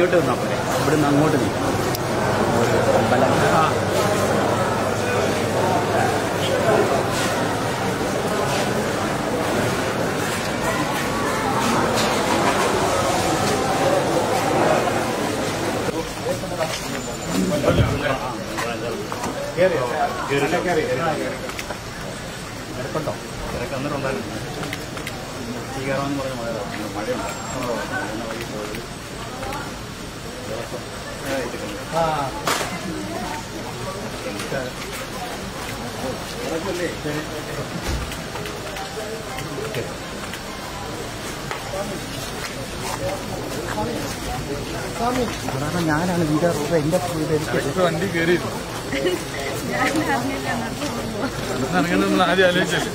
ഇങ്ങോട്ട് വന്നാൽ പോലെ ഇവിടുന്ന് അങ്ങോട്ട് നീക്കാം അമ്പലം തിരക്കുണ്ടോ തിരക്ക് അന്നേരം ഉണ്ടായിരുന്നു ഈ കയറാമെന്ന് പറഞ്ഞ മഴ മഴയുണ്ട് കാരണം ഞാനാണ് വീടാറുള്ളത് എൻ്റെ വീട് എനിക്ക് ഇപ്പൊ വണ്ടി കയറി അങ്ങനെ ആദ്യം ആലോചിച്ചല്ലേ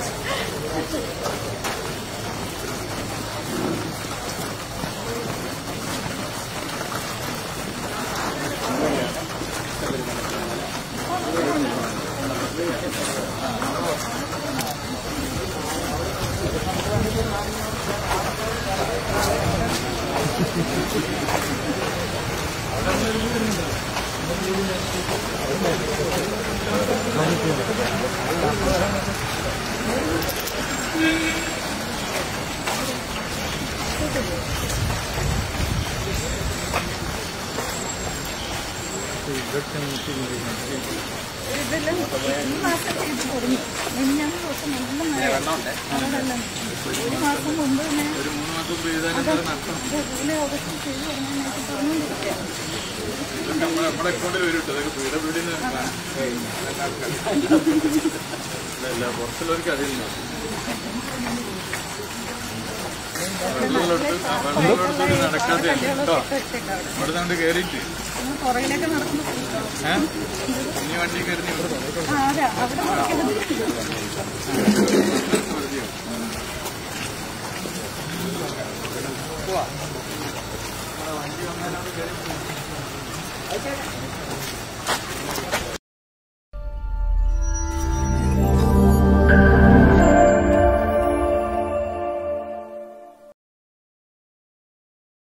ഇതൊക്കെ നോക്കി ഇതെല്ലാം ഈ മാസം ഇത് തുടങ്ങി മിനിഞ്ഞാന്ന് ദിവസം നല്ല മഴ അതല്ല ഒരു മാസം മുമ്പ് തന്നെ ഒരു മൂന്ന് മാസം പെയ്താലും നഷ്ടം ജൂലൈ ഓഗസ്റ്റ് ചെയ്ത് തുടങ്ങാനായിട്ട് പറഞ്ഞുകൊണ്ടിരിക്കുകയാണ് ഇതൊക്കെ നമ്മുടെ നമ്മുടെ അക്കൗണ്ടിൽ വരും കേട്ടോ അതൊക്കെ പീഡ പീഡിന്ന് അല്ല പുറത്തുള്ളവർക്ക് അറിയില്ല വെള്ളമുള്ളടത്ത് ആ, വെള്ളമുള്ളടത്ത് നടക്കാതെ കേട്ടോ വെച്ചേക്കാം അവിടെ അവിടെ നിന്ന് കയറിയിട്ട് നമ്മൾ പുറകിലൊക്കെ നടക്കുന്ന സ്ഥലത്താണ്. ഏഹ് ഇനി വണ്ടി കയറി നീ ഇവിടെ ആ അതെ അവിടെ നടക്കുന്നത് മതിയോ ആ